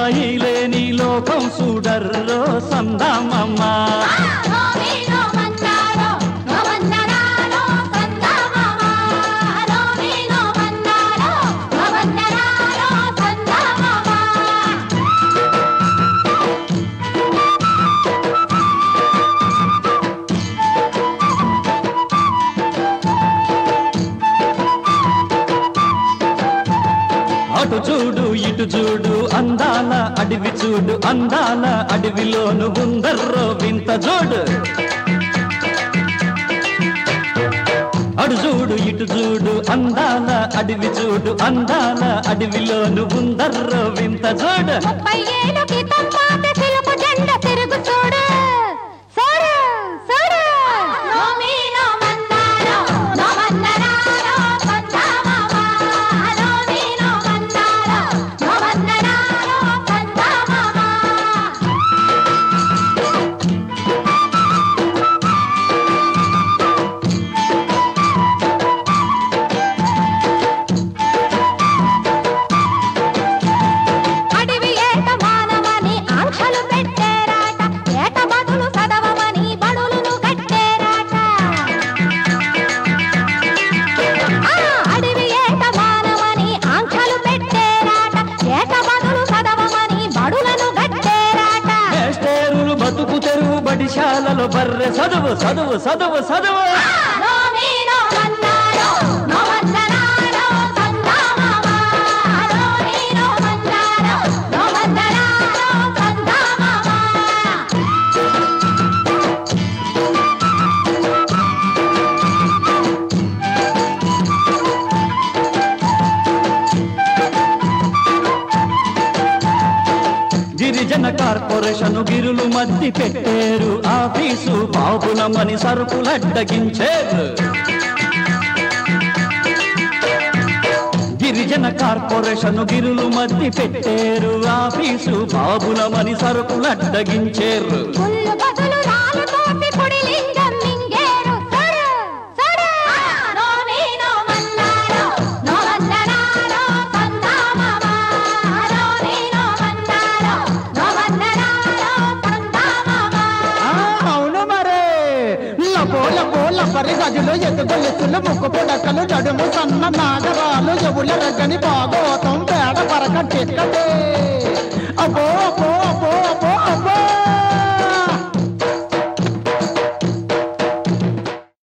సన్నాయి లేని లోకం చూడర్రో సందామమ్మ నోమీనో మన్నారో నోమన్నరారో సందామామ నోమీనో మన్నారో నోమన్నరారో సందామామ అటు చూడు ఇటు చూడు అందాల అడవి చూడు అందాల అడవిలోను ఉందర్రో వింత జోడు అడు చూడు ఇటు చూడు అందాల అడవి చూడు అందాల అడవిలోను ఉందర్రో వింత జోడు ముప్పై ఏళ్ళ క్రితం పాత తెలుపు జెండ తిరుగు చూడు చూడు చూడు నోమీనో మన్నారో నోమన్నరారో సందామామ నోమీనో మన్నారో నోమన్నరారో సందామామ అడవి ఏట మానవని ఆంక్షలు పెట్టేరాట ఏట బదులు చదవమని బడులను కట్టేరాట ఆ, అడవి ఏట మానవని ఆంక్షలు పెట్టేరాట ఏట బదులు చదవమని బడులను కట్టేరాట మేస్టేరులు బతుకు తెరువు బడిశాలలో బర్రె చదువు చదువు చదువు చదువు నోమీనో మన్నారో నోమన్నరారో సందామామ నోమీనో మన్నారో నోమన్నరారో సందామామ గిరిజన కార్పొరేషన్ గిరులు మద్ది పెట్టేరు ఆఫీసు బాబులమని సరుకులడ్డగించేరు గిరిజన కార్పొరేషన్ గిరులు మద్ది పెట్టేరు ఆఫీసు బాబులమని సరుకులడ్డగించేరు ముళ్ళు బదులు రాళ్ళతోటి పొడి లింగం మింగేరు సరు సరు నోమీనో మన్నారో నోమన్నరారో సందామామ నోమీనో మన్నారో నోమన్నరారో సందామామ అవును మరే లబో లబో లబ్బరి గజులు ఎదుగొలుసులు ముక్కు పుడకలు నడుము సన్న నాగరాలు ఎవుల రగని భాగవతం పేడ పరక టిక్కటే అబ్బో అబ్బో